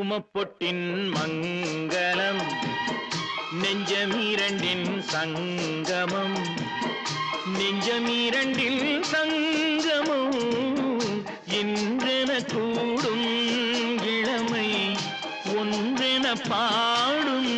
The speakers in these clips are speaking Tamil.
குங்குமப்பொட்டின் மங்களம் நெஞ்சமீரண்டின் சங்கமம் நெஞ்சமீரண்டில் சங்கமம் இன்றென கூடும் இளமை ஒன்றென பாடும்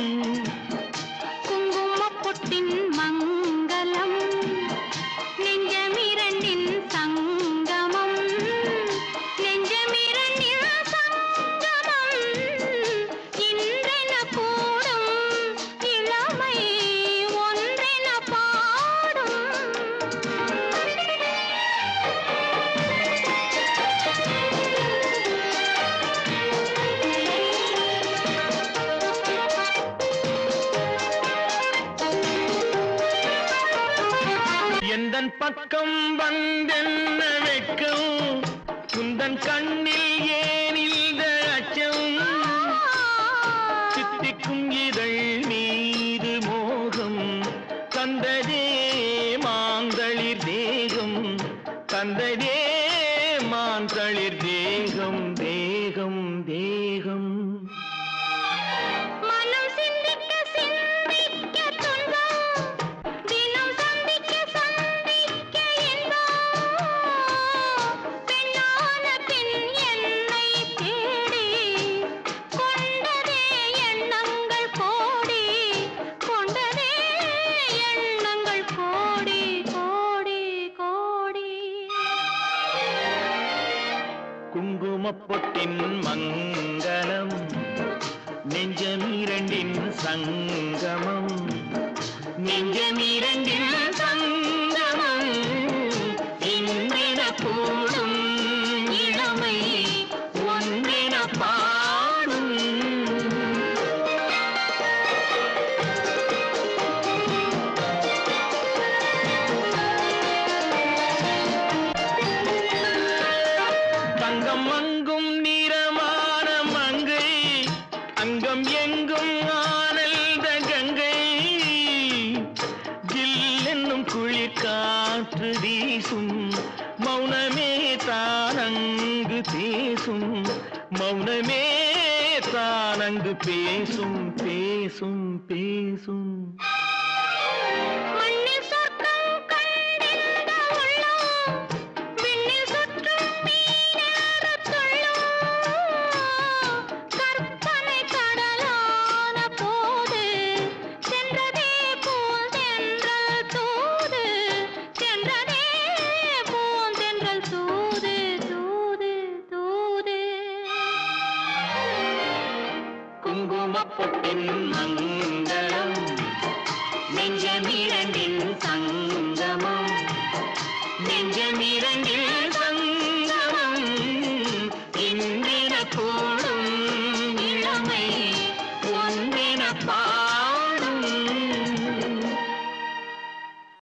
குங்குமப்பொட்டின் மங்களம் நெஞ்சமிரண்டின் சங்கமம் நெஞ்சமிரண்டின் சங்கமம் இன்றென கூடும் இளமை ஒன்றென பாடும் எந்தன் பக்கம் வந்தென்ன வெட்கம் குந்தன் கண்ணில் ஏன் இந்த அச்சம் சித்திக்கும் இதழ் மீது மோகம் தந்ததே மாந்தளிர் தேகம் தந்ததே மாந்தளிர் தேகம் தேகம் தேகம் மனம் சிந்திக்க சிந்திக்க துன்பம் தினம் சந்திக்க சந்திக்க இன்பம் பெண்ணான பின் என்னை தேடி கொண்டதே எண்ணங்கள் கோடி கொண்டதே எண்ணங்கள் கோடி கோடி கோடி குங்குமப்பொட்டின் மங்களம் நெஞ்சமீரண்டின் சங்கமம் நெஞ்சமீரண்டின் சங்கமம் இன்றென கூடும் இளமை ஒன்றென பாடும் தங்கம் அங்கும் நிறமான மங்கை அங்கம் எங்கும் ஆனந்த கங்கை ஜில் என்னும் குளிர் காற்று வீசும் மௌனமே தானங்கு பேசும் மௌனமே தானங்கு பேசும் பேசும் பேசும் மண்ணில் சொர்க்கம் கண்டிருந்த உள்ளம் விண்ணில் சுற்றும் மீனென்று துள்ளும் கற்பனை கடலான போது சென்றதே பூந்தென்றல் தூது சென்றதே பூந்தென்றல் தூது தூது தூது குங்குமப்பொட்டின் மங்களம் நெஞ்சமிரண்டின் சங்கமம் நெஞ்சமிரண்டில்